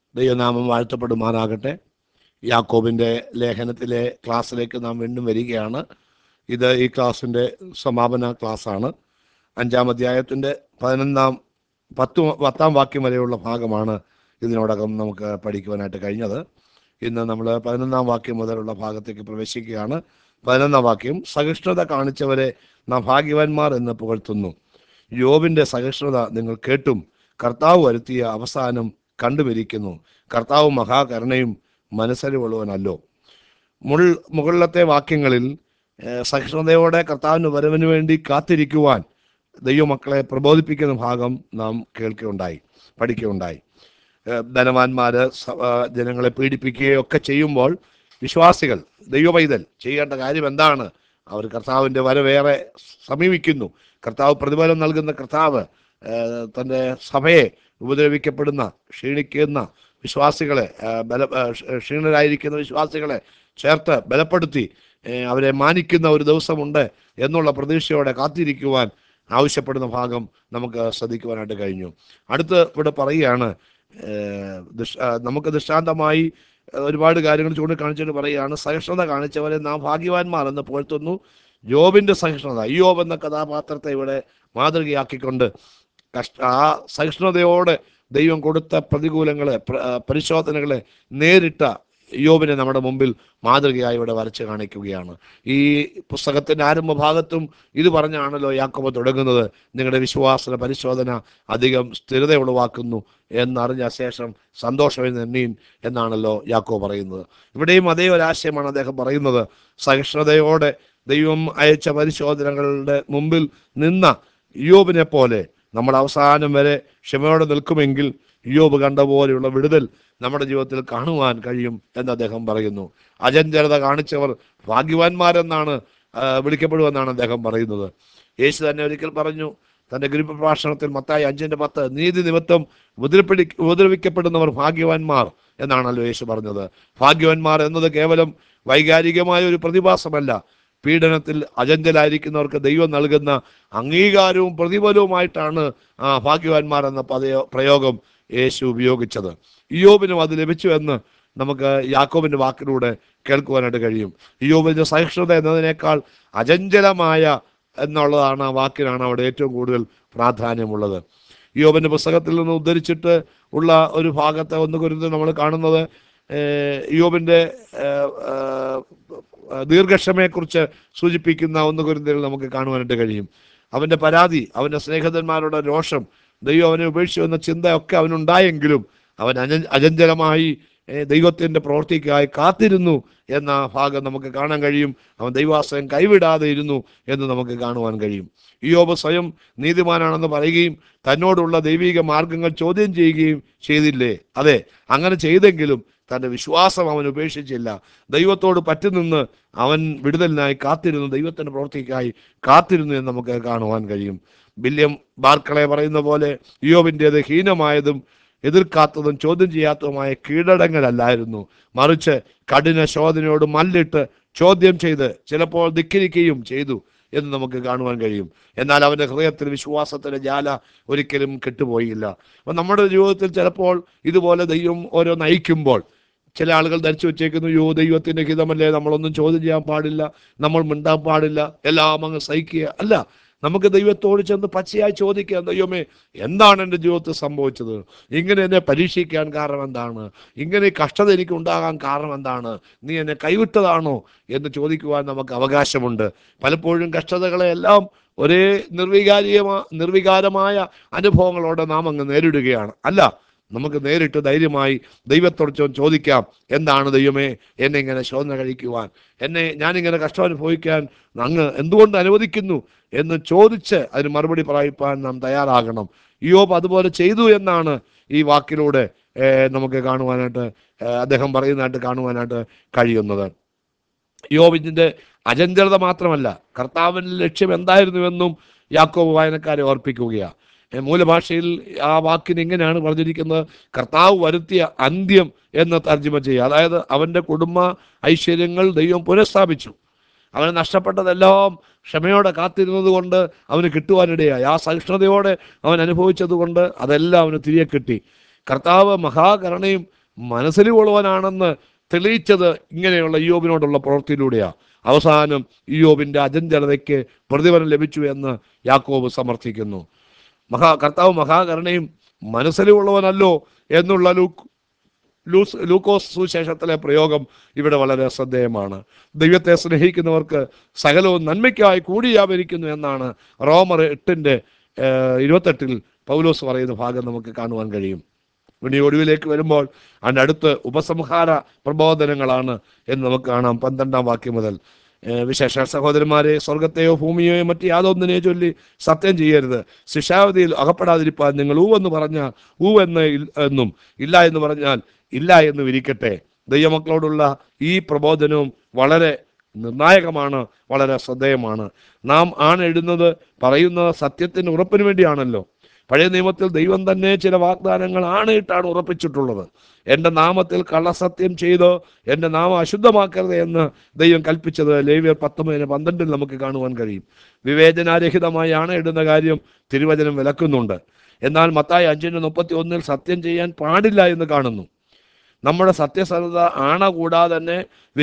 ദൈവനാമം വാഴ്ത്തപ്പെടുമാറാകട്ടെ യാക്കോബിൻ്റെ ലേഖനത്തിലെ ക്ലാസ്സിലേക്ക് നാം വീണ്ടും വരികയാണ് ഇത് ഈ ക്ലാസ്സിൻ്റെ സമാപന ക്ലാസ്സാണ് അഞ്ചാം അധ്യായത്തിൻ്റെ പതിനൊന്നാം പത്ത് പത്താം വാക്യം വരെയുള്ള ഭാഗമാണ് ഇതിനോടകം നമുക്ക് പഠിക്കുവാനായിട്ട് കഴിഞ്ഞത് ഇന്ന് നമ്മൾ പതിനൊന്നാം വാക്യം മുതലുള്ള ഭാഗത്തേക്ക് പ്രവേശിക്കുകയാണ് പതിനൊന്നാം വാക്യം സഹിഷ്ണുത കാണിച്ചവരെ നാം ഭാഗ്യവാന്മാർ എന്ന് പുകഴ്ത്തുന്നു യോബിൻ്റെ സഹിഷ്ണുത നിങ്ങൾ കേട്ടും കർത്താവ് വരുത്തിയ അവസാനം കണ്ടുപിരിക്കുന്നു കർത്താവ് മഹാകരുണയും മനസ്സരിവുള്ളവനല്ലോ മുൾ മുകളിലത്തെ വാക്യങ്ങളിൽ ഏഹ്, സഹിഷ്ണുതയോടെ കർത്താവിന് വരവിന് വേണ്ടി കാത്തിരിക്കുവാൻ ദൈവമക്കളെ പ്രബോധിപ്പിക്കുന്ന ഭാഗം നാം കേൾക്കുകയുണ്ടായി പഠിക്കുകയുണ്ടായി ഏഹ്, ധനവാന്മാര് സ- ആ, ജനങ്ങളെ പീഡിപ്പിക്കുകയോ ഒക്കെ ചെയ്യുമ്പോൾ വിശ്വാസികൾ ദൈവപൈതൽ ചെയ്യേണ്ട കാര്യം എന്താണ് അവർ കർത്താവിൻ്റെ വരവേറെ സമീപിക്കുന്നു കർത്താവ് പ്രതിഫലം നൽകുന്ന കർത്താവ് ഏഹ്, തൻ്റെ സഭയെ ഉപദ്രവിക്കപ്പെടുന്ന ക്ഷീണിക്കുന്ന വിശ്വാസികളെ ഏഹ്, ബല ഏഹ്, ക്ഷ- ക്ഷീണരായിരിക്കുന്ന വിശ്വാസികളെ ചേർത്ത് ബലപ്പെടുത്തി ഏഹ്, അവരെ മാനിക്കുന്ന ഒരു ദിവസമുണ്ട് എന്നുള്ള പ്രതീക്ഷയോടെ കാത്തിരിക്കുവാൻ ആവശ്യപ്പെടുന്ന ഭാഗം നമുക്ക് ശ്രദ്ധിക്കുവാനായിട്ട് കഴിഞ്ഞു അടുത്ത് ഇവിടെ പറയുകയാണ് ഏഹ്, ദൃഷ്- ആ, നമുക്ക് ദൃഷ്ടാന്തമായി ഏഹ്, ഒരുപാട് കാര്യങ്ങൾ ചൂണ്ടിക്കാണിച്ചിട്ട് പറയുകയാണ് സഹിഷ്ണുത കാണിച്ചവരെ നാം ഭാഗ്യവാന്മാർ എന്ന് പുകഴ്ത്തുന്നു ജോബിന്റെ സഹിഷ്ണുത യോബ് എന്ന കഥാപാത്രത്തെ ഇവിടെ മാതൃകയാക്കിക്കൊണ്ട് കഷ്ട ആ സഹിഷ്ണുതയോടെ ദൈവം കൊടുത്ത പ്രതികൂലങ്ങളെ പ്ര- ആ, പരിശോധനകളെ നേരിട്ട യോബിനെ നമ്മുടെ മുമ്പിൽ മാതൃകയായി ഇവിടെ വരച്ച് കാണിക്കുകയാണ് ഈ പുസ്തകത്തിന്റെ ആരംഭ ഭാഗത്തും ഇത് പറഞ്ഞാണല്ലോ യാക്കോബ് തുടങ്ങുന്നത് നിങ്ങളുടെ വിശ്വാസന പരിശോധന അധികം സ്ഥിരത ഉളവാക്കുന്നു എന്നറിഞ്ഞ ശേഷം സന്തോഷം എണ്ണീൻ എന്നാണല്ലോ യാക്കോ പറയുന്നത് ഇവിടെയും അതേ ഒരു ആശയമാണ് അദ്ദേഹം പറയുന്നത് സഹിഷ്ണുതയോടെ ദൈവം അയച്ച പരിശോധനകളുടെ മുമ്പിൽ നിന്ന യോബിനെ പോലെ നമ്മൾ അവസാനം വരെ ക്ഷമയോടെ നിൽക്കുമെങ്കിൽ യോബ് കണ്ട പോലെയുള്ള വിടുതൽ നമ്മുടെ ജീവിതത്തിൽ കാണുവാൻ കഴിയും എന്ന് അദ്ദേഹം പറയുന്നു അജഞ്ചലത കാണിച്ചവർ ഭാഗ്യവാന്മാരെന്നാണ് ആ, വിളിക്കപ്പെടുമെന്നാണ് അദ്ദേഹം പറയുന്നത് യേശു തന്നെ ഒരിക്കൽ പറഞ്ഞു തന്റെ ഗുരുപ്രഭാഷണത്തിൽ മത്തായി അഞ്ചിന്റെ പത്ത് നീതി നിമിത്തം ഉപദ്രവപ്പെടി ഉപദ്രവിക്കപ്പെടുന്നവർ ഭാഗ്യവാന്മാർ എന്നാണല്ലോ യേശു പറഞ്ഞത് ഭാഗ്യവാന്മാർ എന്നത് കേവലം വൈകാരികമായ ഒരു പ്രതിഭാസമല്ല പീഡനത്തിൽ അജഞ്ചലായിരിക്കുന്നവർക്ക് ദൈവം നൽകുന്ന അംഗീകാരവും പ്രതിഫലവുമായിട്ടാണ് ആ ഭാഗ്യവാന്മാർ എന്ന പദയോ പ്രയോഗം യേശു ഉപയോഗിച്ചത് ഇയോബിനും അത് ലഭിച്ചു എന്ന് നമുക്ക് യാക്കോബിന്റെ വാക്കിലൂടെ കേൾക്കുവാനായിട്ട് കഴിയും ഇയോബിന്റെ സഹിഷ്ണുത എന്നതിനേക്കാൾ അചഞ്ചലമായ എന്നുള്ളതാണ് ആ വാക്കിനാണ് അവിടെ ഏറ്റവും കൂടുതൽ പ്രാധാന്യമുള്ളത് യോബിന്റെ പുസ്തകത്തിൽ നിന്ന് ഉദ്ധരിച്ചിട്ട് ഉള്ള ഒരു ഭാഗത്തെ ഒന്ന് കുറിച്ച് നമ്മൾ കാണുന്നത് ഏഹ്, യോബിന്റെ ഏഹ്, ഏഹ്, ദീർഘക്ഷമയെക്കുറിച്ച് സൂചിപ്പിക്കുന്ന ഒന്ന് കുരുന്തൽ നമുക്ക് കാണുവാനായിട്ട് കഴിയും അവന്റെ പരാതി അവന്റെ സ്നേഹിതന്മാരുടെ രോഷം ദൈവം അവനെ ഉപേക്ഷിച്ചു എന്ന ചിന്തയൊക്കെ അവനുണ്ടായെങ്കിലും അവൻ അജ അജഞ്ചലമായി ഏഹ്, ദൈവത്തിന്റെ പ്രവൃത്തിക്കായി കാത്തിരുന്നു എന്ന ഭാഗം നമുക്ക് കാണാൻ കഴിയും അവൻ ദൈവാശ്രയം കൈവിടാതെ ഇരുന്നു എന്ന് നമുക്ക് കാണുവാൻ കഴിയും ഇയോബ് സ്വയം നീതിമാനാണെന്ന് പറയുകയും തന്നോടുള്ള ദൈവിക മാർഗങ്ങൾ ചോദ്യം ചെയ്യുകയും ചെയ്തില്ലേ അതെ അങ്ങനെ ചെയ്തെങ്കിലും തന്റെ വിശ്വാസം അവൻ ഉപേക്ഷിച്ചില്ല ദൈവത്തോട് പറ്റുനിന്ന് അവൻ വിടുതലിനായി കാത്തിരുന്നു ദൈവത്തിന്റെ പ്രവൃത്തിക്കായി കാത്തിരുന്നു എന്ന് നമുക്ക് കാണുവാൻ കഴിയും വില്യം ബാർക്കളെ പറയുന്ന പോലെ യോബിൻ്റെത് ഹീനമായതും എതിർക്കാത്തതും ചോദ്യം ചെയ്യാത്തതുമായ കീഴടങ്ങലല്ലായിരുന്നു മറിച്ച് കഠിന ശോധനയോട് മല്ലിട്ട് ചോദ്യം ചെയ്ത് ചിലപ്പോൾ ധിക്കരിക്കുകയും ചെയ്തു എന്ന് നമുക്ക് കാണുവാൻ കഴിയും എന്നാൽ അവന്റെ ഹൃദയത്തിൽ വിശ്വാസത്തിന്റെ ജാല ഒരിക്കലും കെട്ടുപോയില്ല അപ്പൊ നമ്മുടെ ജീവിതത്തിൽ ചിലപ്പോൾ ഇതുപോലെ ദൈവം ഓരോ നയിക്കുമ്പോൾ ചില ആളുകൾ ധരിച്ചു വെച്ചേക്കുന്നു യോ ദൈവത്തിന്റെ ഹിതമല്ലേ നമ്മളൊന്നും ചോദ്യം ചെയ്യാൻ പാടില്ല നമ്മൾ മിണ്ടാൻ പാടില്ല എല്ലാം അങ്ങ് സഹിക്കുക അല്ല നമുക്ക് ദൈവത്തോട് ചെന്ന് പച്ചയായി ചോദിക്കാം ദൈവമേ എന്താണ് എൻ്റെ ജീവിതത്തിൽ സംഭവിച്ചത് ഇങ്ങനെ എന്നെ പരീക്ഷിക്കാൻ കാരണം എന്താണ് ഇങ്ങനെ ഈ കഷ്ടത എനിക്ക് ഉണ്ടാകാൻ കാരണം എന്താണ് നീ എന്നെ കൈവിട്ടതാണോ എന്ന് ചോദിക്കുവാൻ നമുക്ക് അവകാശമുണ്ട് പലപ്പോഴും കഷ്ടതകളെ എല്ലാം ഒരേ നിർവികാരീയമാ നിർവികാരമായ അനുഭവങ്ങളോടെ നാം അങ്ങ് നേരിടുകയാണ് അല്ല നമുക്ക് നേരിട്ട് ധൈര്യമായി ദൈവത്തോട് ചോ- ചോദിക്കാം എന്താണ് ദൈവമേ എന്നെ ഇങ്ങനെ ശോധന കഴിക്കുവാൻ എന്നെ ഞാനിങ്ങനെ കഷ്ടം അനുഭവിക്കാൻ അങ്ങ് എന്തുകൊണ്ട് അനുവദിക്കുന്നു എന്ന് ചോദിച്ച് അതിന് മറുപടി പറയിപ്പാൻ നാം തയ്യാറാകണം യോബ് അതുപോലെ ചെയ്തു എന്നാണ് ഈ വാക്കിലൂടെ ഏർ, നമുക്ക് കാണുവാനായിട്ട് ഏർ, അദ്ദേഹം പറയുന്നതായിട്ട് കാണുവാനായിട്ട് കഴിയുന്നത് യോബിന്റെ അചഞ്ചലത മാത്രമല്ല കർത്താവിന്റെ ലക്ഷ്യം എന്തായിരുന്നുവെന്നും യാക്കോബ് വായനക്കാരെ ഓർപ്പിക്കുകയാണ് ഏ, മൂലഭാഷയിൽ ആ വാക്കിന് ഇങ്ങനെയാണ് പറഞ്ഞിരിക്കുന്നത് കർത്താവ് വരുത്തിയ അന്ത്യം എന്ന് തർജ്ജമ ചെയ്യുക അതായത് അവന്റെ കുടുംബ ഐശ്വര്യങ്ങൾ ദൈവം പുനഃസ്ഥാപിച്ചു അവന് നഷ്ടപ്പെട്ടതെല്ലാം ക്ഷമയോടെ കാത്തിരുന്നത് കൊണ്ട് അവന് കിട്ടുവാനിടയായി ആ സഹിഷ്ണുതയോടെ അവൻ അനുഭവിച്ചത് കൊണ്ട് അതെല്ലാം അവന് തിരികെ കിട്ടി കർത്താവ് മഹാകരുണയും മനസ്സിലുള്ളവനാണെന്ന് തെളിയിച്ചത് ഇങ്ങനെയുള്ള ഇയോബിനോടുള്ള പ്രവൃത്തിയിലൂടെയാണ് അവസാനം ഇയോബിന്റെ അജഞ്ചലതയ്ക്ക് പ്രതിഫലം ലഭിച്ചു എന്ന് യാക്കോബ് സമർത്ഥിക്കുന്നു മഹാ കർത്താവ് മഹാകരുണയും മനസ്സിലുള്ളവനല്ലോ എന്നുള്ള ലൂക്ക് ലൂസ് ലൂക്കോസ് സുശേഷത്തിലെ പ്രയോഗം ഇവിടെ വളരെ ശ്രദ്ധേയമാണ് ദൈവത്തെ സ്നേഹിക്കുന്നവർക്ക് സകലവും നന്മയ്ക്കായി കൂടിയാവരിക്കുന്നു എന്നാണ് റോമർ എട്ടിൻ്റെ ഏഹ്, ഇരുപത്തെട്ടിൽ പൗലോസ് പറയുന്ന ഭാഗം നമുക്ക് കാണുവാൻ കഴിയും ഇനി ഒടുവിലേക്ക് വരുമ്പോൾ അതിൻ്റെ അടുത്ത് ഉപസംഹാര പ്രബോധനങ്ങളാണ് എന്ന് നമുക്ക് കാണാം പന്ത്രണ്ടാം വാക്യം മുതൽ ഏഹ് വിശേഷ സഹോദരന്മാരെ സ്വർഗത്തെയോ ഭൂമിയെയോ മറ്റ് യാതൊന്നിനെ ചൊല്ലി സത്യം ചെയ്യരുത് ശിക്ഷാവധിയിൽ അകപ്പെടാതിരിപ്പാൻ നിങ്ങൾ ഊ എന്ന് പറഞ്ഞാൽ ഊ എന്ന് ഇൽ- എന്നും ഇല്ല എന്ന് പറഞ്ഞാൽ ഇല്ല എന്ന് വിരിക്കട്ടെ ദൈവമക്കളോടുള്ള ഈ പ്രബോധനവും വളരെ നിർണായകമാണ് വളരെ ശ്രദ്ധേയമാണ് നാം ആണ് എഴുതുന്നത് പറയുന്നത് സത്യത്തിന് ഉറപ്പിന് വേണ്ടിയാണല്ലോ പഴയ നിയമത്തിൽ ദൈവം തന്നെ ചില വാഗ്ദാനങ്ങൾ ആണയിട്ടാണ് ഉറപ്പിച്ചിട്ടുള്ളത് എൻ്റെ നാമത്തിൽ കള്ളസത്യം ചെയ്ത് എൻ്റെ നാമം അശുദ്ധമാക്കരുത് എന്ന് ദൈവം കൽപ്പിച്ചത് ലേവ്യർ പത്തൊമ്പതിന് പന്ത്രണ്ടിൽ നമുക്ക് കാണുവാൻ കഴിയും വിവേചനാരഹിതമായി ആണയിടുന്ന കാര്യം തിരുവചനം വിലക്കുന്നുണ്ട് എന്നാൽ മത്തായി അഞ്ചിന് മുപ്പത്തി ഒന്നിൽ സത്യം ചെയ്യാൻ പാടില്ല എന്ന് കാണുന്നു നമ്മുടെ സത്യസന്ധത ആണ കൂടാതെ തന്നെ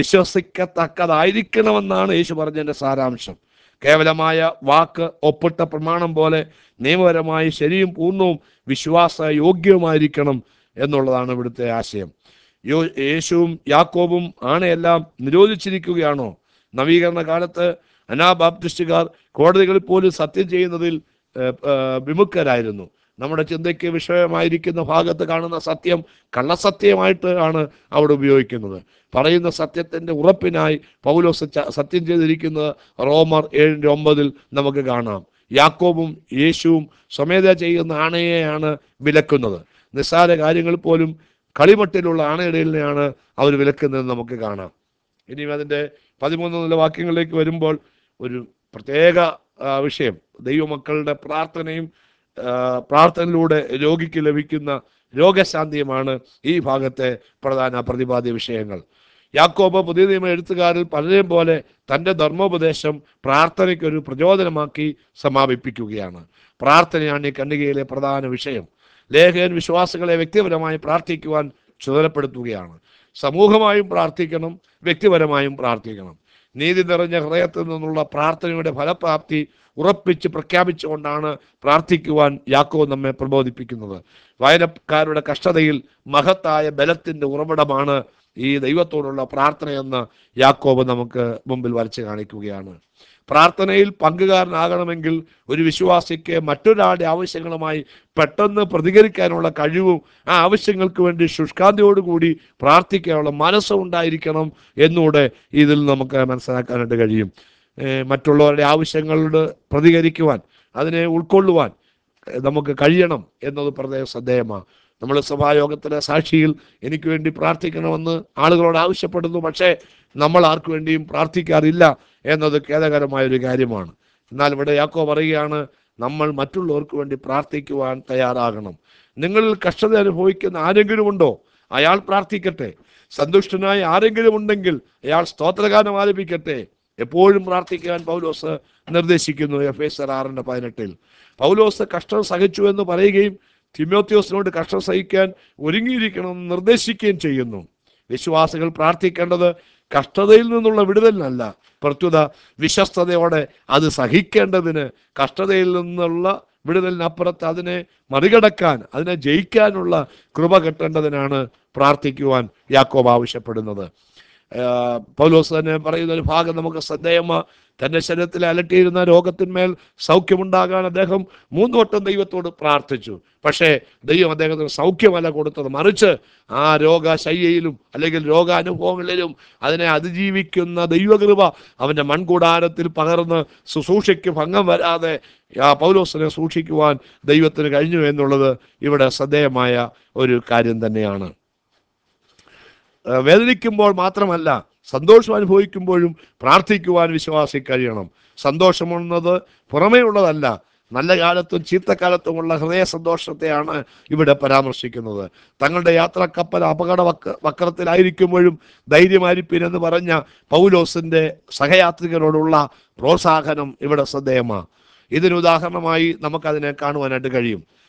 വിശ്വസിക്കത്തക്കതായിരിക്കണമെന്നാണ് യേശു പറഞ്ഞതിൻ്റെ സാരാംശം കേവലമായ വാക്ക് ഒപ്പിട്ട പ്രമാണം പോലെ നിയമപരമായി ശരിയും പൂർണ്ണവും വിശ്വാസ യോഗ്യവുമായിരിക്കണം എന്നുള്ളതാണ് ഇവിടുത്തെ ആശയം യോ യേശുവും യാക്കോബും ആണയെല്ലാം നിരോധിച്ചിരിക്കുകയാണോ നവീകരണ കാലത്ത് അനാബാപ്റ്റിസ്റ്റുകാർ കോടതികളിൽ പോലും സത്യം ചെയ്യുന്നതിൽ ഏഹ്, ഏഹ്, വിമുഖരായിരുന്നു നമ്മുടെ ചിന്തയ്ക്ക് വിഷയമായിരിക്കുന്ന ഭാഗത്ത് കാണുന്ന സത്യം കള്ളസത്യമായിട്ട് ആണ് അവിടെ ഉപയോഗിക്കുന്നത് പറയുന്ന സത്യത്തിന്റെ ഉറപ്പിനായി പൗലോസ് ച- സത്യം ചെയ്തിരിക്കുന്നത് റോമർ ഏഴിൻ്റെ ഒമ്പതിൽ നമുക്ക് കാണാം യാക്കോബും യേശുവും സ്വമേധ ചെയ്യുന്ന ആണയെയാണ് വിലക്കുന്നത് നിസ്സാര കാര്യങ്ങൾ പോലും കളിമട്ടിലുള്ള ആണയിടലിനെയാണ് അവർ വിലക്കുന്നത് നമുക്ക് കാണാം ഇനിയും അതിൻ്റെ പതിമൂന്ന് മുതൽ വാക്യങ്ങളിലേക്ക് വരുമ്പോൾ ഒരു പ്രത്യേക ആ, വിഷയം ദൈവമക്കളുടെ പ്രാർത്ഥനയും ആ, പ്രാർത്ഥനയിലൂടെ രോഗിക്ക് ലഭിക്കുന്ന രോഗശാന്തിയുമാണ് ഈ ഭാഗത്തെ പ്രധാന പ്രതിപാദ്യ വിഷയങ്ങൾ യാക്കോബ് പുതിയ നിയമ എഴുത്തുകാരിൽ പലരെയും പോലെ തൻ്റെ ധർമ്മോപദേശം പ്രാർത്ഥനയ്ക്കൊരു പ്രചോദനമാക്കി സമാപിപ്പിക്കുകയാണ് പ്രാർത്ഥനയാണ് ഈ കണ്ണികയിലെ പ്രധാന വിഷയം ലേഖകൻ വിശ്വാസികളെ വ്യക്തിപരമായി പ്രാർത്ഥിക്കുവാൻ ചുമതലപ്പെടുത്തുകയാണ് സമൂഹമായും പ്രാർത്ഥിക്കണം വ്യക്തിപരമായും പ്രാർത്ഥിക്കണം നീതി നിറഞ്ഞ ഹൃദയത്തിൽ നിന്നുള്ള പ്രാർത്ഥനയുടെ ഫലപ്രാപ്തി ഉറപ്പിച്ച് പ്രഖ്യാപിച്ചുകൊണ്ടാണ് പ്രാർത്ഥിക്കുവാൻ യാക്കോ നമ്മെ പ്രബോധിപ്പിക്കുന്നത് വായനക്കാരുടെ കഷ്ടതയിൽ മഹത്തായ ബലത്തിന്റെ ഉറവിടമാണ് ഈ ദൈവത്തോടുള്ള പ്രാർത്ഥനയെന്ന് യാക്കോബ് നമുക്ക് മുമ്പിൽ വരച്ച് കാണിക്കുകയാണ് പ്രാർത്ഥനയിൽ പങ്കുകാരനാകണമെങ്കിൽ ഒരു വിശ്വാസിക്ക് മറ്റൊരാളുടെ ആവശ്യങ്ങളുമായി പെട്ടെന്ന് പ്രതികരിക്കാനുള്ള കഴിവും ആ ആവശ്യങ്ങൾക്ക് വേണ്ടി ശുഷ്കാന്തിയോടുകൂടി പ്രാർത്ഥിക്കാനുള്ള മനസ്സും ഉണ്ടായിരിക്കണം എന്നുകൂടെ ഇതിൽ നമുക്ക് മനസ്സിലാക്കാനായിട്ട് കഴിയും ഏഹ് മറ്റുള്ളവരുടെ ആവശ്യങ്ങളോട് പ്രതികരിക്കുവാൻ അതിനെ ഉൾക്കൊള്ളുവാൻ ഏഹ് നമുക്ക് കഴിയണം എന്നത് പ്രത്യേക ശ്രദ്ധേയമാണ് നമ്മൾ സഭായോഗത്തിലെ സാക്ഷിയിൽ എനിക്ക് വേണ്ടി പ്രാർത്ഥിക്കണമെന്ന് ആളുകളോട് ആവശ്യപ്പെടുന്നു പക്ഷേ നമ്മൾ ആർക്കു വേണ്ടിയും പ്രാർത്ഥിക്കാറില്ല എന്നത് ഖേദകരമായ ഒരു കാര്യമാണ് എന്നാൽ ഇവിടെ യാക്കോ പറയുകയാണ് നമ്മൾ മറ്റുള്ളവർക്ക് വേണ്ടി പ്രാർത്ഥിക്കുവാൻ തയ്യാറാകണം നിങ്ങളിൽ കഷ്ടത അനുഭവിക്കുന്ന ആരെങ്കിലും ഉണ്ടോ അയാൾ പ്രാർത്ഥിക്കട്ടെ സന്തുഷ്ടനായി ആരെങ്കിലും ഉണ്ടെങ്കിൽ അയാൾ സ്തോത്രഗാനം ആലപിക്കട്ടെ എപ്പോഴും പ്രാർത്ഥിക്കാൻ പൗലോസ് നിർദ്ദേശിക്കുന്നു എഫ് എസ് ആർ ആറിന്റെ പതിനെട്ടിൽ പൗലോസ് കഷ്ടം സഹിച്ചു എന്ന് പറയുകയും തിമോത്യോസിനോട് കഷ്ടം സഹിക്കാൻ ഒരുങ്ങിയിരിക്കണമെന്ന് നിർദ്ദേശിക്കുകയും ചെയ്യുന്നു വിശ്വാസികൾ പ്രാർത്ഥിക്കേണ്ടത് കഷ്ടതയിൽ നിന്നുള്ള വിടുതലിനല്ല പ്രത്യുത വിശ്വസ്തയോടെ അത് സഹിക്കേണ്ടതിന് കഷ്ടതയിൽ നിന്നുള്ള വിടുതലിനപ്പുറത്ത് അതിനെ മറികടക്കാൻ അതിനെ ജയിക്കാനുള്ള കൃപ കിട്ടേണ്ടതിനാണ് പ്രാർത്ഥിക്കുവാൻ യാക്കോബ് ആവശ്യപ്പെടുന്നത് ആഹ് പൗലോസ് തന്നെ പറയുന്ന ഒരു ഭാഗം നമുക്ക് ശ്രദ്ധേയമാ തന്റെ ശരീരത്തിൽ അലട്ടിയിരുന്ന രോഗത്തിന്മേൽ സൗഖ്യമുണ്ടാകാൻ അദ്ദേഹം മൂന്ന് വട്ടം ദൈവത്തോട് പ്രാർത്ഥിച്ചു പക്ഷേ ദൈവം അദ്ദേഹത്തിന് സൗഖ്യമല്ല കൊടുത്തത് മറിച്ച് ആ രോഗശയ്യയിലും അല്ലെങ്കിൽ രോഗാനുഭവങ്ങളിലും അതിനെ അതിജീവിക്കുന്ന ദൈവകൃപ അവന്റെ മൺകൂടാരത്തിൽ പകർന്ന് ശുശ്രൂഷയ്ക്ക് ഭംഗം വരാതെ ആ പൗലോസിനെ സൂക്ഷിക്കുവാൻ ദൈവത്തിന് കഴിഞ്ഞു എന്നുള്ളത് ഇവിടെ ശ്രദ്ധേയമായ ഒരു കാര്യം തന്നെയാണ് ഏഹ് വേദനിക്കുമ്പോൾ മാത്രമല്ല സന്തോഷം അനുഭവിക്കുമ്പോഴും പ്രാർത്ഥിക്കുവാൻ വിശ്വാസി കഴിയണം സന്തോഷമെന്നത് പുറമേ ഉള്ളതല്ല നല്ല കാലത്തും ചീത്തക്കാലത്തുമുള്ള ഹൃദയ സന്തോഷത്തെയാണ് ഇവിടെ പരാമർശിക്കുന്നത് തങ്ങളുടെ യാത്ര കപ്പൽ അപകട വക്ര വക്രത്തിലായിരിക്കുമ്പോഴും ധൈര്യമായിരിപ്പിൻ എന്ന് പറഞ്ഞ പൗലോസിന്റെ സഹയാത്രികരോടുള്ള പ്രോത്സാഹനം ഇവിടെ ശ്രദ്ധേയമാണ് ഇതിന് ഉദാഹരണമായി നമുക്കതിനെ കാണുവാനായിട്ട് കഴിയും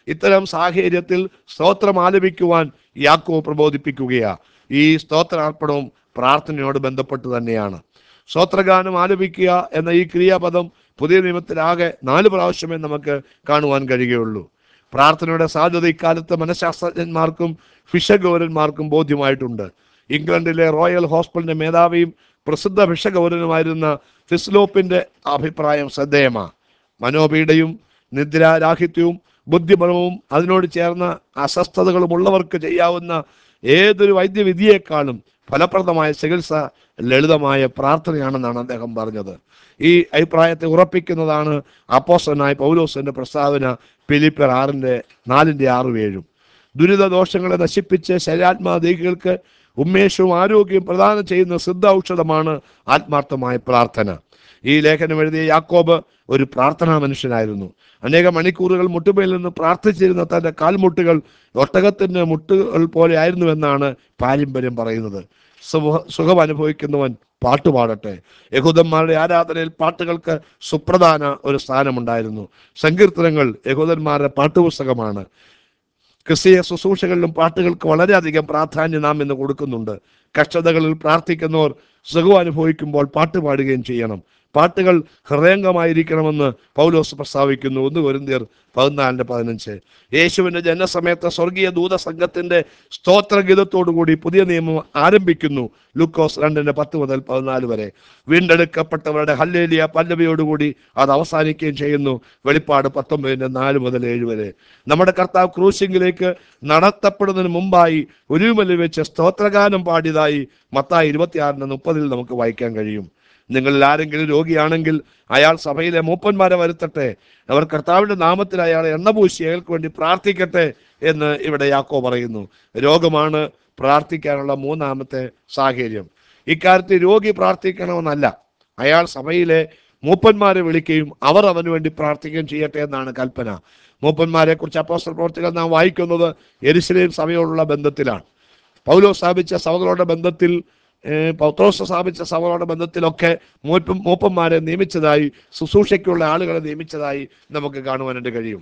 ഇത്തരം സാഹചര്യത്തിൽ സ്തോത്രം ആലപിക്കുവാൻ യാക്കോ പ്രബോധിപ്പിക്കുകയാ ഈ സ്തോത്രാർപ്പണവും പ്രാർത്ഥനയോട് ബന്ധപ്പെട്ട് തന്നെയാണ് സ്തോത്രഗാനം ആലപിക്കുക എന്ന ഈ ക്രിയാപദം പുതിയ നിയമത്തിലാകെ നാല് പ്രാവശ്യമേ നമുക്ക് കാണുവാൻ കഴിയുകയുള്ളൂ പ്രാർത്ഥനയുടെ സാധ്യത ഇക്കാലത്ത് മനഃശാസ്ത്രജ്ഞന്മാർക്കും ഫിഷഗൗരന്മാർക്കും ബോധ്യമായിട്ടുണ്ട് ഇംഗ്ലണ്ടിലെ റോയൽ ഹോസ്പിറ്റലിന്റെ മേധാവിയും പ്രസിദ്ധ ഫിഷഗൗരനുമായിരുന്ന ഫിസ്ലോപ്പിന്റെ അഭിപ്രായം ശ്രദ്ധേയമാണ് മനോപീഡയും നിദ്രാരാഹിത്യവും ബുദ്ധിബലവും അതിനോട് ചേർന്ന അസ്വസ്ഥതകളും ഉള്ളവർക്ക് ചെയ്യാവുന്ന ഏതൊരു വൈദ്യവിധിയേക്കാളും ഫലപ്രദമായ ചികിത്സ ലളിതമായ പ്രാർത്ഥനയാണെന്നാണ് അദ്ദേഹം പറഞ്ഞത് ഈ അഭിപ്രായത്തെ ഉറപ്പിക്കുന്നതാണ് അപ്പോസ്റ്റനായ പൗലോസിന്റെ പ്രസ്താവന ഫിലിപ്പർ ആറിന്റെ നാലിന്റെ ആറും ഏഴും ദുരിത ദോഷങ്ങളെ നശിപ്പിച്ച് ശരീരാത്മാദേഹികൾക്ക് ഉന്മേഷവും ആരോഗ്യവും പ്രദാനം ചെയ്യുന്ന സിദ്ധ ഔഷധമാണ് ആത്മാർത്ഥമായ പ്രാർത്ഥന ഈ ലേഖനം എഴുതിയ യാക്കോബ് ഒരു പ്രാർത്ഥനാ മനുഷ്യനായിരുന്നു അനേക മണിക്കൂറുകൾ മുട്ടുമേൽ നിന്ന് പ്രാർത്ഥിച്ചിരുന്ന തന്റെ കാൽമുട്ടുകൾ ഒട്ടകത്തിന്റെ മുട്ടുകൾ പോലെ ആയിരുന്നുവെന്നാണ് പാരമ്പര്യം പറയുന്നത് സുഖ- സുഖം അനുഭവിക്കുന്നവൻ പാട്ട് പാടട്ടെ യഹൂദന്മാരുടെ ആരാധനയിൽ പാട്ടുകൾക്ക് സുപ്രധാന ഒരു സ്ഥാനമുണ്ടായിരുന്നു സങ്കീർത്തനങ്ങൾ യഹൂദന്മാരുടെ പാട്ടുപുസ്തകമാണ് ക്രിസ്തീയ ശുശ്രൂഷകളിലും പാട്ടുകൾക്ക് വളരെയധികം പ്രാധാന്യം നാം ഇന്ന് കൊടുക്കുന്നുണ്ട് കഷ്ടതകളിൽ പ്രാർത്ഥിക്കുന്നവർ സുഖം അനുഭവിക്കുമ്പോൾ പാട്ട് പാടുകയും ചെയ്യണം പാട്ടുകൾ ഹൃദയംഗമായിരിക്കണമെന്ന് പൗലോസ് പ്രസ്താവിക്കുന്നു ഒന്ന് കൊരിന്തിയർ പതിനാലിന്റെ പതിനഞ്ച് യേശുവിന്റെ ജനനസമയത്ത് സ്വർഗീയ ദൂത സംഘത്തിന്റെ സ്തോത്രഗീതത്തോടുകൂടി പുതിയ നിയമം ആരംഭിക്കുന്നു ലൂക്കോസ് രണ്ടിന്റെ പത്ത് മുതൽ പതിനാല് വരെ വീണ്ടെടുക്കപ്പെട്ടവരുടെ ഹല്ലേലിയ പല്ലവിയോടുകൂടി അത് അവസാനിക്കുകയും ചെയ്യുന്നു വെളിപ്പാട് പത്തൊമ്പതിന്റെ നാല് മുതൽ ഏഴ് വരെ നമ്മുടെ കർത്താവ് ക്രൂശിംഗിലേക്ക് നടത്തപ്പെടുന്നതിന് മുമ്പായി ഒരുമലിൽ വെച്ച് സ്തോത്രഗാനം പാടിയതായി മത്തായി ഇരുപത്തിയാറിന് മുപ്പതിൽ നമുക്ക് വായിക്കാൻ കഴിയും നിങ്ങളിൽ ആരെങ്കിലും രോഗിയാണെങ്കിൽ അയാൾ സഭയിലെ മൂപ്പന്മാരെ വരുത്തട്ടെ അവർ കർത്താവിന്റെ നാമത്തിൽ അയാളെ എണ്ണപൂശി അയാൾക്ക് വേണ്ടി പ്രാർത്ഥിക്കട്ടെ എന്ന് ഇവിടെ യാക്കോ പറയുന്നു രോഗമാണ് പ്രാർത്ഥിക്കാനുള്ള മൂന്നാമത്തെ സാഹചര്യം ഇക്കാര്യത്തിൽ രോഗി പ്രാർത്ഥിക്കണമെന്നല്ല അയാൾ സഭയിലെ മൂപ്പന്മാരെ വിളിക്കുകയും അവർ അവന് വേണ്ടി പ്രാർത്ഥിക്കുകയും ചെയ്യട്ടെ എന്നാണ് കൽപ്പന മൂപ്പന്മാരെ കുറിച്ച് അപ്പോസ്റ്റൽ പ്രവർത്തികൾ നാം വായിക്കുന്നത് എരിശിലേം സഭയോടുള്ള ബന്ധത്തിലാണ് പൗലോ സ്ഥാപിച്ച സഭകളുടെ ബന്ധത്തിൽ ഏഹ്, പൗത്രോസ് സ്ഥാപിച്ച സഭകളുടെ ബന്ധത്തിലൊക്കെ മൂപ്പ മൂപ്പന്മാരെ നിയമിച്ചതായി ശുശ്രൂഷയ്ക്കുള്ള ആളുകളെ നിയമിച്ചതായി നമുക്ക് കാണുവാനായിട്ട് കഴിയും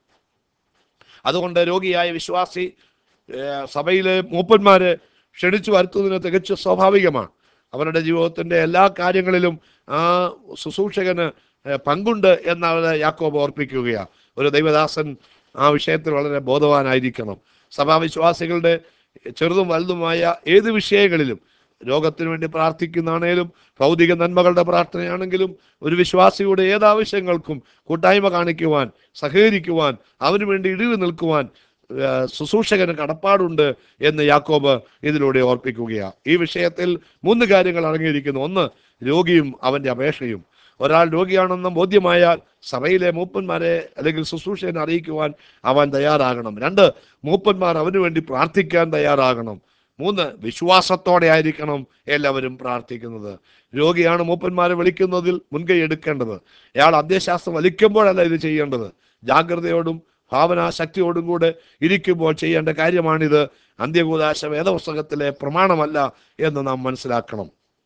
അതുകൊണ്ട് രോഗിയായ വിശ്വാസി ഏഹ്, സഭയിലെ മൂപ്പന്മാരെ ക്ഷണിച്ചു വരുത്തുന്നതിന് തികച്ചും സ്വാഭാവികമാണ് അവരുടെ ജീവിതത്തിന്റെ എല്ലാ കാര്യങ്ങളിലും ആ ശുശ്രൂഷകന് ഏഹ്, പങ്കുണ്ട് എന്ന് അവരെ യാക്കോബ് ഓർപ്പിക്കുകയാണ് ഒരു ദൈവദാസൻ ആ വിഷയത്തിൽ വളരെ ബോധവാനായിരിക്കണം സഭാവിശ്വാസികളുടെ ചെറുതും വലുതുമായ ഏത് വിഷയങ്ങളിലും രോഗത്തിന് വേണ്ടി പ്രാർത്ഥിക്കുന്നതാണേലും ഭൗതിക നന്മകളുടെ പ്രാർത്ഥനയാണെങ്കിലും ഒരു വിശ്വാസിയുടെ ഏത് ആവശ്യങ്ങൾക്കും കൂട്ടായ്മ കാണിക്കുവാൻ സഹകരിക്കുവാൻ അവന് വേണ്ടി ഇടിവ് നിൽക്കുവാൻ ആ, ശുശ്രൂഷകന് കടപ്പാടുണ്ട് എന്ന് യാക്കോബ് ഇതിലൂടെ ഓർപ്പിക്കുകയാണ് ഈ വിഷയത്തിൽ മൂന്ന് കാര്യങ്ങൾ അടങ്ങിയിരിക്കുന്നു ഒന്ന് രോഗിയും അവന്റെ അപേക്ഷയും ഒരാൾ രോഗിയാണെന്ന് ബോധ്യമായാൽ സഭയിലെ മൂപ്പന്മാരെ അല്ലെങ്കിൽ ശുശ്രൂഷകനെ അറിയിക്കുവാൻ അവൻ തയ്യാറാകണം രണ്ട് മൂപ്പന്മാർ അവന് വേണ്ടി പ്രാർത്ഥിക്കാൻ തയ്യാറാകണം മൂന്ന് വിശ്വാസത്തോടെ ആയിരിക്കണം എല്ലാവരും പ്രാർത്ഥിക്കുന്നത് രോഗിയാണ് മൂപ്പന്മാരെ വിളിക്കുന്നതിൽ മുൻകൈ എടുക്കേണ്ടത് അയാൾ അന്ത്യശാസ്ത്രം വലിക്കുമ്പോഴല്ല ഇത് ചെയ്യേണ്ടത് ജാഗ്രതയോടും ഭാവനാശക്തിയോടും കൂടെ ഇരിക്കുമ്പോൾ ചെയ്യേണ്ട കാര്യമാണിത് അന്ത്യകൂദാശ വേദപുസ്തകത്തിലെ പ്രമാണമല്ല എന്ന് നാം മനസ്സിലാക്കണം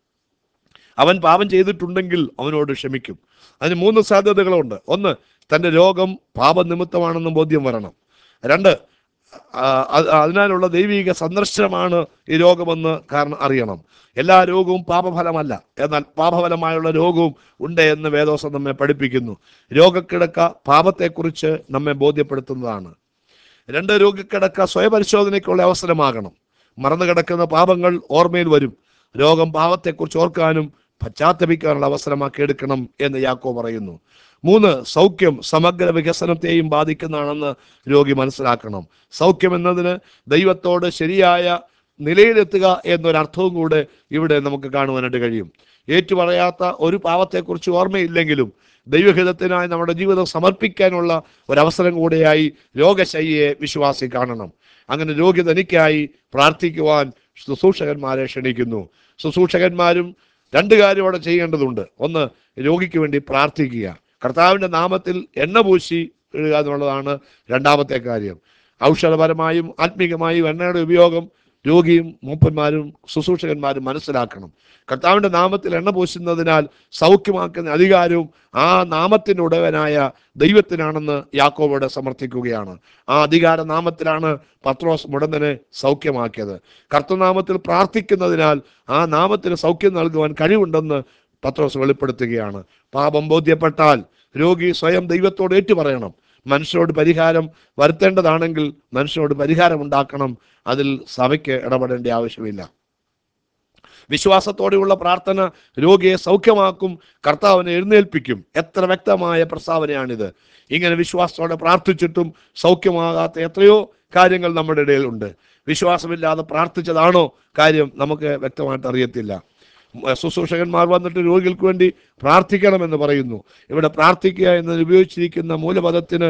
അവൻ പാപം ചെയ്തിട്ടുണ്ടെങ്കിൽ അവനോട് ക്ഷമിക്കും അതിന് മൂന്ന് സാധ്യതകളുണ്ട് ഒന്ന് തന്റെ രോഗം പാപനിമിത്തമാണെന്ന് ബോധ്യം വരണം രണ്ട് ആ, അത് അതിനാലുള്ള ദൈവിക സന്ദർശനമാണ് ഈ രോഗമെന്ന് കാരണം അറിയണം എല്ലാ രോഗവും പാപഫലമല്ല എന്നാൽ പാപഫലമായുള്ള രോഗവും ഉണ്ട് എന്ന് വേദോസം നമ്മെ പഠിപ്പിക്കുന്നു രോഗക്കിടക്ക പാപത്തെക്കുറിച്ച് നമ്മെ ബോധ്യപ്പെടുത്തുന്നതാണ് രണ്ട് രോഗക്കിടക്ക സ്വയപരിശോധനയ്ക്കുള്ള അവസരമാകണം മറന്നു കിടക്കുന്ന പാപങ്ങൾ ഓർമ്മയിൽ വരും രോഗം പാപത്തെക്കുറിച്ച് ഓർക്കാനും പശ്ചാത്തപിക്കാനുള്ള അവസരമാക്കി എടുക്കണം എന്ന് യാക്കോ പറയുന്നു മൂന്ന് സൗഖ്യം സമഗ്ര വികസനത്തെയും ബാധിക്കുന്നതാണെന്ന് രോഗി മനസ്സിലാക്കണം സൗഖ്യം എന്നതിന് ദൈവത്തോട് ശരിയായ നിലയിലെത്തുക എന്നൊരർത്ഥവും കൂടെ ഇവിടെ നമുക്ക് കാണുവാനായിട്ട് കഴിയും ഏറ്റുപറയാത്ത ഒരു പാവത്തെക്കുറിച്ച് ഓർമ്മയില്ലെങ്കിലും ദൈവഹിതത്തിനായി നമ്മുടെ ജീവിതം സമർപ്പിക്കാനുള്ള ഒരവസരം കൂടെയായി രോഗശയ്യെ വിശ്വാസി കാണണം അങ്ങനെ രോഗി തനിക്കായി പ്രാർത്ഥിക്കുവാൻ ശുശ്രൂഷകന്മാരെ ക്ഷണിക്കുന്നു ശുശ്രൂഷകന്മാരും രണ്ട് കാര്യം അവിടെ ചെയ്യേണ്ടതുണ്ട് ഒന്ന് രോഗിക്ക് വേണ്ടി പ്രാർത്ഥിക്കുക കർത്താവിന്റെ നാമത്തിൽ എണ്ണ പൂശി ഇടുക എന്നുള്ളതാണ് രണ്ടാമത്തെ കാര്യം ഔഷധപരമായും ആത്മീകമായും എണ്ണയുടെ ഉപയോഗം രോഗിയും മൂപ്പന്മാരും ശുശ്രൂഷകന്മാരും മനസ്സിലാക്കണം കർത്താവിന്റെ നാമത്തിൽ എണ്ണ പൂശുന്നതിനാൽ സൗഖ്യമാക്കുന്ന അധികാരവും ആ നാമത്തിന്റെ ഉടവനായ ദൈവത്തിനാണെന്ന് യാക്കോബോടെ സമർത്ഥിക്കുകയാണ് ആ അധികാര നാമത്തിലാണ് പത്രോസ് മുടന്തനെ സൗഖ്യമാക്കിയത് കർത്തനാമത്തിൽ പ്രാർത്ഥിക്കുന്നതിനാൽ ആ നാമത്തിന് സൗഖ്യം നൽകുവാൻ കഴിവുണ്ടെന്ന് പത്രോസ് വെളിപ്പെടുത്തുകയാണ് പാപം ബോധ്യപ്പെട്ടാൽ രോഗി സ്വയം ദൈവത്തോട് ഏറ്റുപറയണം മനുഷ്യരോട് പരിഹാരം വരുത്തേണ്ടതാണെങ്കിൽ മനുഷ്യരോട് പരിഹാരം ഉണ്ടാക്കണം അതിൽ സഭയ്ക്ക് ഇടപെടേണ്ട ആവശ്യമില്ല വിശ്വാസത്തോടെയുള്ള പ്രാർത്ഥന രോഗിയെ സൗഖ്യമാക്കും കർത്താവിനെ എഴുന്നേൽപ്പിക്കും എത്ര വ്യക്തമായ പ്രസ്താവനയാണിത് ഇങ്ങനെ വിശ്വാസത്തോടെ പ്രാർത്ഥിച്ചിട്ടും സൗഖ്യമാകാത്ത എത്രയോ കാര്യങ്ങൾ നമ്മുടെ ഇടയിലുണ്ട് വിശ്വാസമില്ലാതെ പ്രാർത്ഥിച്ചതാണോ കാര്യം നമുക്ക് വ്യക്തമായിട്ട് അറിയത്തില്ല ശുശ്രൂഷകന്മാർ വന്നിട്ട് രോഗികൾക്ക് വേണ്ടി പ്രാർത്ഥിക്കണമെന്ന് പറയുന്നു ഇവിടെ പ്രാർത്ഥിക്കുക എന്നതിന് ഉപയോഗിച്ചിരിക്കുന്ന മൂലപദത്തിന്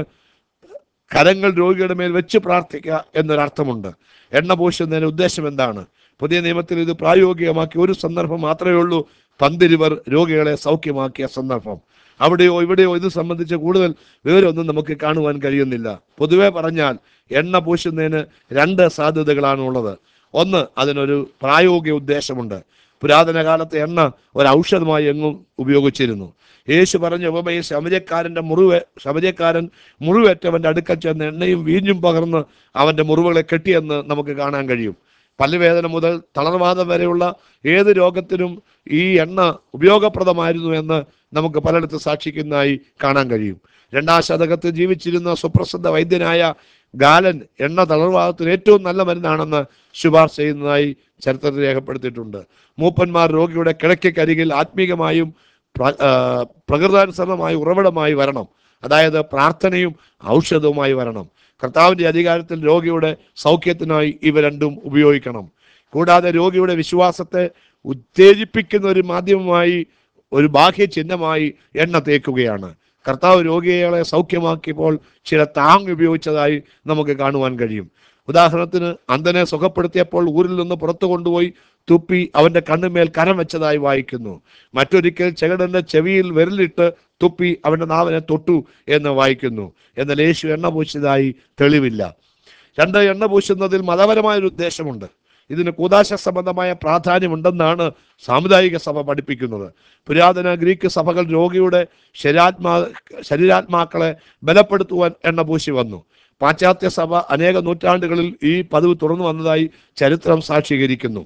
കരങ്ങൾ രോഗിയുടെ മേൽ വെച്ച് പ്രാർത്ഥിക്കുക എന്നൊരർത്ഥമുണ്ട് എണ്ണ പൂശുന്നതിന് ഉദ്ദേശം എന്താണ് പുതിയ നിയമത്തിൽ ഇത് പ്രായോഗികമാക്കിയ ഒരു സന്ദർഭം മാത്രമേ ഉള്ളൂ പന്തിരുവർ രോഗികളെ സൗഖ്യമാക്കിയ സന്ദർഭം അവിടെയോ ഇവിടെയോ ഇത് സംബന്ധിച്ച് കൂടുതൽ വിവരമൊന്നും നമുക്ക് കാണുവാൻ കഴിയുന്നില്ല പൊതുവെ പറഞ്ഞാൽ എണ്ണ പൂശുന്നതിന് രണ്ട് സാധ്യതകളാണ് ഉള്ളത് ഒന്ന് അതിനൊരു പ്രായോഗിക ഉദ്ദേശമുണ്ട് പുരാതന കാലത്തെ എണ്ണ ഒരു ഔഷധമായി എങ്ങും ഉപയോഗിച്ചിരുന്നു യേശു പറഞ്ഞ ഉപമയിൽ ശമര്യക്കാരന്റെ മുറിവ് ശമര്യക്കാരൻ മുറിവേറ്റവന്റെ അടുക്കൽ ചെന്ന് എണ്ണയും വീഞ്ഞും പകർന്ന് അവന്റെ മുറിവുകളെ കെട്ടിയെന്ന് നമുക്ക് കാണാൻ കഴിയും പല്ലുവേദന മുതൽ തളർവാദം വരെയുള്ള ഏത് രോഗത്തിനും ഈ എണ്ണ ഉപയോഗപ്രദമായിരുന്നു എന്ന് നമുക്ക് പലയിടത്ത് സാക്ഷിക്കുന്നതായി കാണാൻ കഴിയും രണ്ടാം ശതകത്തിൽ ജീവിച്ചിരുന്ന സുപ്രസിദ്ധ വൈദ്യനായ ഗാലൻ എണ്ണ തളർവാദത്തിന് ഏറ്റവും നല്ല മരുന്നാണെന്ന് ശുപാർശ ചെയ്യുന്നതായി ചരിത്രത്തിൽ രേഖപ്പെടുത്തിയിട്ടുണ്ട് മൂപ്പന്മാർ രോഗിയുടെ കിടക്കക്കരികിൽ ആത്മീകമായും പ്ര- ആ, പ്രകൃതാനുസരണമായി ഉറവിടമായി വരണം അതായത് പ്രാർത്ഥനയും ഔഷധവുമായി വരണം കർത്താവിന്റെ അധികാരത്തിൽ രോഗിയുടെ സൗഖ്യത്തിനായി ഇവ രണ്ടും ഉപയോഗിക്കണം കൂടാതെ രോഗിയുടെ വിശ്വാസത്തെ ഉത്തേജിപ്പിക്കുന്ന ഒരു മാധ്യമമായി ഒരു ബാഹ്യ ചിഹ്നമായി എണ്ണ തേക്കുകയാണ് കർത്താവ് രോഗികളെ സൗഖ്യമാക്കിയപ്പോൾ ചില താങ് ഉപയോഗിച്ചതായി നമുക്ക് കാണുവാൻ കഴിയും ഉദാഹരണത്തിന് അന്ധനെ സുഖപ്പെടുത്തിയപ്പോൾ ഊരിൽ നിന്ന് പുറത്തു കൊണ്ടുപോയി തുപ്പി അവന്റെ കണ്ണുമേൽ കരം വെച്ചതായി വായിക്കുന്നു മറ്റൊരിക്കൽ ചെകടന്റെ ചെവിയിൽ വിരലിട്ട് തുപ്പി അവന്റെ നാവിനെ തൊട്ടു എന്ന് വായിക്കുന്നു എന്നാൽ യേശു എണ്ണ പൂശിയതായി തെളിവില്ല രണ്ട് എണ്ണ പൂശുന്നതിൽ മതപരമായ ഒരു ഉദ്ദേശമുണ്ട് ഇതിന് കൂതാശ സംബന്ധമായ പ്രാധാന്യമുണ്ടെന്നാണ് സാമുദായിക സഭ പഠിപ്പിക്കുന്നത് പുരാതന ഗ്രീക്ക് സഭകൾ രോഗിയുടെ ശരീരാത്മാ ശരീരാത്മാക്കളെ ബലപ്പെടുത്തുവാൻ എണ്ണ പൂശി വന്നു പാശ്ചാത്യ സഭ അനേക നൂറ്റാണ്ടുകളിൽ ഈ പതിവ് തുറന്നു വന്നതായി ചരിത്രം സാക്ഷീകരിക്കുന്നു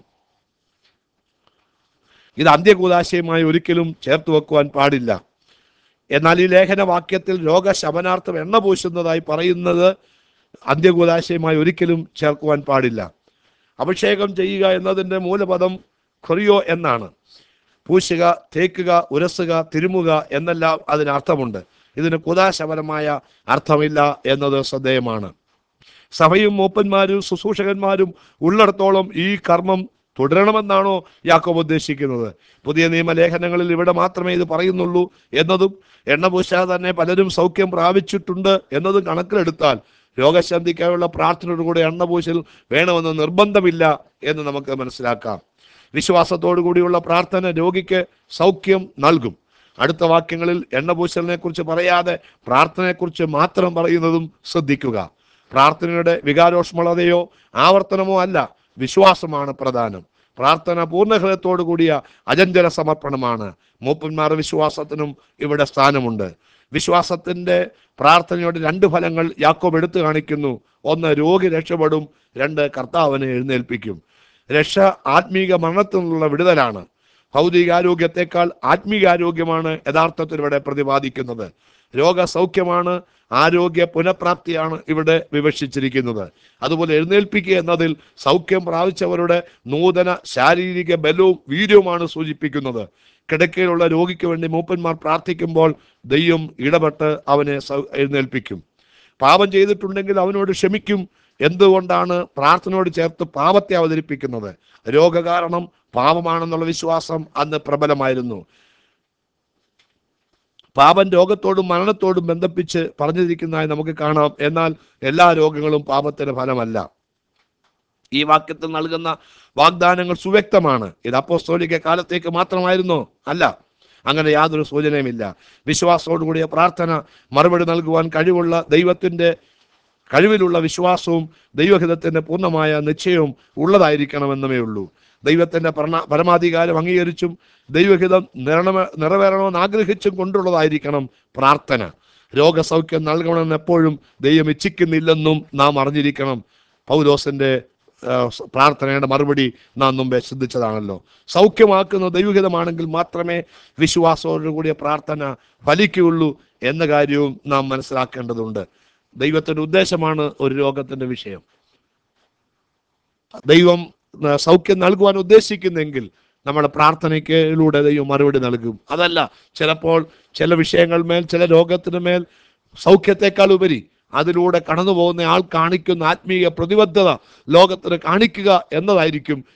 ഇത് അന്ത്യകൂതാശയുമായി ഒരിക്കലും ചേർത്ത് വെക്കുവാൻ പാടില്ല എന്നാൽ ഈ ലേഖന വാക്യത്തിൽ രോഗശമനാർത്ഥം എണ്ണ പൂശുന്നതായി പറയുന്നത് അന്ത്യകൂതാശയുമായി ഒരിക്കലും ചേർക്കുവാൻ പാടില്ല അഭിഷേകം ചെയ്യുക എന്നതിൻ്റെ മൂലപദം കൊറിയോ എന്നാണ് പൂശുക തേക്കുക ഉരസുക തിരുമുക എന്നെല്ലാം അതിന് അർത്ഥമുണ്ട് ഇതിന് കുതാശപരമായ അർത്ഥമില്ല എന്നത് ശ്രദ്ധേയമാണ് സഭയും മൂപ്പന്മാരും ശുശ്രൂഷകന്മാരും ഉള്ളിടത്തോളം ഈ കർമ്മം തുടരണമെന്നാണോ യാക്കോബ് ഉദ്ദേശിക്കുന്നത് പുതിയ നിയമലേഖനങ്ങളിൽ ഇവിടെ മാത്രമേ ഇത് പറയുന്നുള്ളൂ എന്നതും എണ്ണ പൂശാതെ തന്നെ പലരും സൗഖ്യം പ്രാപിച്ചിട്ടുണ്ട് എന്നതും കണക്കിലെടുത്താൽ രോഗശാന്തിക്കായുള്ള പ്രാർത്ഥനയോട് കൂടെ എണ്ണ പൂശൽ വേണമെന്ന് നിർബന്ധമില്ല എന്ന് നമുക്ക് മനസ്സിലാക്കാം വിശ്വാസത്തോടു കൂടിയുള്ള പ്രാർത്ഥന രോഗിക്ക് സൗഖ്യം നൽകും അടുത്ത വാക്യങ്ങളിൽ എണ്ണ പൂശലിനെ കുറിച്ച് പറയാതെ പ്രാർത്ഥനയെക്കുറിച്ച് മാത്രം പറയുന്നതും ശ്രദ്ധിക്കുക പ്രാർത്ഥനയുടെ വികാരോഷ്മളതയോ ആവർത്തനമോ അല്ല വിശ്വാസമാണ് പ്രധാനം പ്രാർത്ഥന പൂർണ്ണഹൃദയത്തോടു കൂടിയ അജഞ്ചല സമർപ്പണമാണ് മൂപ്പന്മാർ വിശ്വാസത്തിനും ഇവിടെ സ്ഥാനമുണ്ട് വിശ്വാസത്തിന്റെ പ്രാർത്ഥനയുടെ രണ്ട് ഫലങ്ങൾ യാക്കോബ് എടുത്തു കാണിക്കുന്നു ഒന്ന് രോഗി രക്ഷപ്പെടും രണ്ട് കർത്താവിനെ എഴുന്നേൽപ്പിക്കും രക്ഷ ആത്മീക മരണത്തിൽ നിന്നുള്ള വിടുതലാണ് ഭൗതികാരോഗ്യത്തെക്കാൾ ആത്മീകാരോഗ്യമാണ് യഥാർത്ഥത്തിൽ ഇവിടെ പ്രതിപാദിക്കുന്നത് രോഗസൗഖ്യമാണ് ആരോഗ്യ പുനഃപ്രാപ്തിയാണ് ഇവിടെ വിവക്ഷിച്ചിരിക്കുന്നത് അതുപോലെ എഴുന്നേൽപ്പിക്കുക എന്നതിൽ സൗഖ്യം പ്രാപിച്ചവരുടെ നൂതന ശാരീരിക ബലവും വീര്യവുമാണ് സൂചിപ്പിക്കുന്നത് കിടക്കയിലുള്ള രോഗിക്ക് വേണ്ടി മൂപ്പന്മാർ പ്രാർത്ഥിക്കുമ്പോൾ ദൈവം ഇടപെട്ട് അവനെ സൗ- എഴുന്നേൽപ്പിക്കും പാപം ചെയ്തിട്ടുണ്ടെങ്കിൽ അവനോട് ക്ഷമിക്കും എന്തുകൊണ്ടാണ് പ്രാർത്ഥനയോട് ചേർത്ത് പാപത്തെ അവതരിപ്പിക്കുന്നത് രോഗകാരണം പാപമാണെന്നുള്ള വിശ്വാസം അന്ന് പ്രബലമായിരുന്നു പാപം രോഗത്തോടും മരണത്തോടും ബന്ധിപ്പിച്ച് പറഞ്ഞിരിക്കുന്നതായി നമുക്ക് കാണാം എന്നാൽ എല്ലാ രോഗങ്ങളും പാപത്തിന്റെ ഫലമല്ല ഈ വാക്യത്തിൽ നൽകുന്ന വാഗ്ദാനങ്ങൾ സുവ്യക്തമാണ് ഇത് അപ്പോസ്തോലിക കാലത്തേക്ക് മാത്രമായിരുന്നോ അല്ല അങ്ങനെ യാതൊരു സൂചനയുമില്ല വിശ്വാസത്തോടുകൂടിയ പ്രാർത്ഥന മറുപടി നൽകുവാൻ കഴിവുള്ള ദൈവത്തിന്റെ കഴിവിലുള്ള വിശ്വാസവും ദൈവഹിതത്തിന്റെ പൂർണ്ണമായ നിശ്ചയവും ഉള്ളതായിരിക്കണമെന്നേ ഉള്ളൂ ദൈവത്തിന്റെ പരണ- പരമാധികാരം അംഗീകരിച്ചും ദൈവഹിതം നിറണമ- നിറവേറണമെന്ന് ആഗ്രഹിച്ചും കൊണ്ടുള്ളതായിരിക്കണം പ്രാർത്ഥന രോഗസൗഖ്യം നൽകണമെന്ന് എപ്പോഴും ദൈവം ഇച്ഛിക്കുന്നില്ലെന്നും നാം അറിഞ്ഞിരിക്കണം പൗലോസിന്റെ ആ, പ്രാർത്ഥനയുടെ മറുപടി നാം മുമ്പേ ശ്രദ്ധിച്ചതാണല്ലോ സൗഖ്യമാക്കുന്ന ദൈവഹിതമാണെങ്കിൽ മാത്രമേ വിശ്വാസത്തോടുകൂടിയ പ്രാർത്ഥന ഫലിക്കുകയുള്ളൂ എന്ന കാര്യവും നാം മനസ്സിലാക്കേണ്ടതുണ്ട് ദൈവത്തിന്റെ ഉദ്ദേശമാണ് ഒരു രോഗത്തിന്റെ വിഷയം ദൈവം ആ, സൗഖ്യം നൽകുവാൻ ഉദ്ദേശിക്കുന്നെങ്കിൽ നമ്മുടെ പ്രാർത്ഥനയ്ക്കിലൂടെ ദൈവം മറുപടി നൽകും അതല്ല ചിലപ്പോൾ ചില വിഷയങ്ങൾ മേൽ ചില രോഗത്തിന് മേൽ സൗഖ്യത്തെക്കാൾ ഉപരി അതിലൂടെ കടന്നു പോകുന്ന ആൾ കാണിക്കുന്ന ആത്മീയ പ്രതിബദ്ധത ലോകത്തിന് കാണിക്കുക എന്നതായിരിക്കും